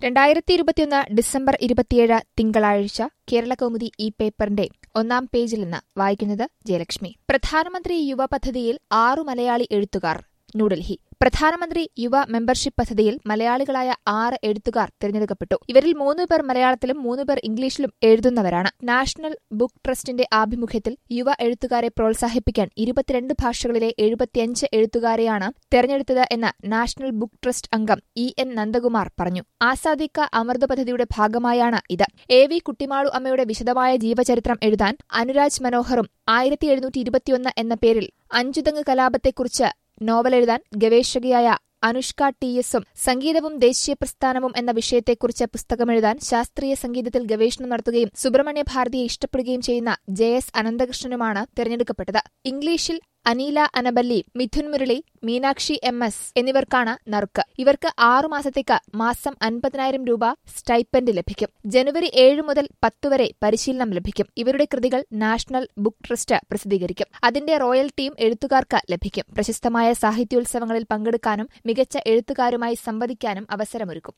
രണ്ടായിരത്തി ഇരുപത്തിയൊന്ന് ഡിസംബർ ഇരുപത്തിയേഴ് തിങ്കളാഴ്ച കേരളകൗമുദി ഈ പേപ്പറിന്റെ ഒന്നാം പേജിൽ നിന്ന് വായിക്കുന്നത് ജയലക്ഷ്മി പ്രധാനമന്ത്രി യുവ പദ്ധതിയിൽ ആറു മലയാളി എഴുത്തുകാർ ന്യൂഡൽഹി പ്രധാനമന്ത്രി യുവ മെമ്പർഷിപ്പ് പദ്ധതിയിൽ മലയാളികളായ ആറ് എഴുത്തുകാർ തിരഞ്ഞെടുക്കപ്പെട്ടു ഇവരിൽ മൂന്ന് പേർ മലയാളത്തിലും മൂന്ന് പേർ ഇംഗ്ലീഷിലും എഴുതുന്നവരാണ് നാഷണൽ ബുക്ക് ട്രസ്റ്റിന്റെ ആഭിമുഖ്യത്തിൽ യുവ എഴുത്തുകാരെ പ്രോത്സാഹിപ്പിക്കാൻ ഇരുപത്തിരണ്ട് ഭാഷകളിലെ എഴുപത്തിയഞ്ച് എഴുത്തുകാരെയാണ് തെരഞ്ഞെടുത്തത് എന്ന് നാഷണൽ ബുക്ക് ട്രസ്റ്റ് അംഗം ഇ എൻ നന്ദകുമാർ പറഞ്ഞു ആസാദിക്ക അമൃത പദ്ധതിയുടെ ഭാഗമായാണ് ഇത് എ വി കുട്ടിമാളു അമ്മയുടെ വിശദമായ ജീവചരിത്രം എഴുതാൻ അനുരാജ് മനോഹറും ആയിരത്തി എഴുന്നൂറ്റി ഇരുപത്തിയൊന്ന് എന്ന പേരിൽ അഞ്ചുതങ്ങ് കലാപത്തെക്കുറിച്ച് നോവലെഴുതാൻ ഗവേഷകയായ അനുഷ്ക ടി എസും സംഗീതവും ദേശീയ പ്രസ്ഥാനവും എന്ന വിഷയത്തെക്കുറിച്ച് പുസ്തകമെഴുതാൻ ശാസ്ത്രീയ സംഗീതത്തിൽ ഗവേഷണം നടത്തുകയും സുബ്രഹ്മണ്യ ഭാരതിയെ ഇഷ്ടപ്പെടുകയും ചെയ്യുന്ന ജെ എസ് അനന്തകൃഷ്ണനുമാണ് തെരഞ്ഞെടുക്കപ്പെട്ടത് ഇംഗ്ലീഷിൽ അനീല അനബല്ലി മിഥുൻ മുരളി മീനാക്ഷി എം എസ് എന്നിവർക്കാണ് നറുക്ക് ഇവർക്ക് ആറുമാസത്തേക്ക് മാസം അൻപതിനായിരം രൂപ സ്റ്റൈപ്പൻഡ് ലഭിക്കും ജനുവരി ഏഴ് മുതൽ പത്ത് വരെ പരിശീലനം ലഭിക്കും ഇവരുടെ കൃതികൾ നാഷണൽ ബുക്ക് ട്രസ്റ്റ് പ്രസിദ്ധീകരിക്കും അതിന്റെ റോയൽറ്റിയും എഴുത്തുകാർക്ക് ലഭിക്കും പ്രശസ്തമായ സാഹിത്യോത്സവങ്ങളിൽ പങ്കെടുക്കാനും മികച്ച എഴുത്തുകാരുമായി സംവദിക്കാനും അവസരമൊരുക്കും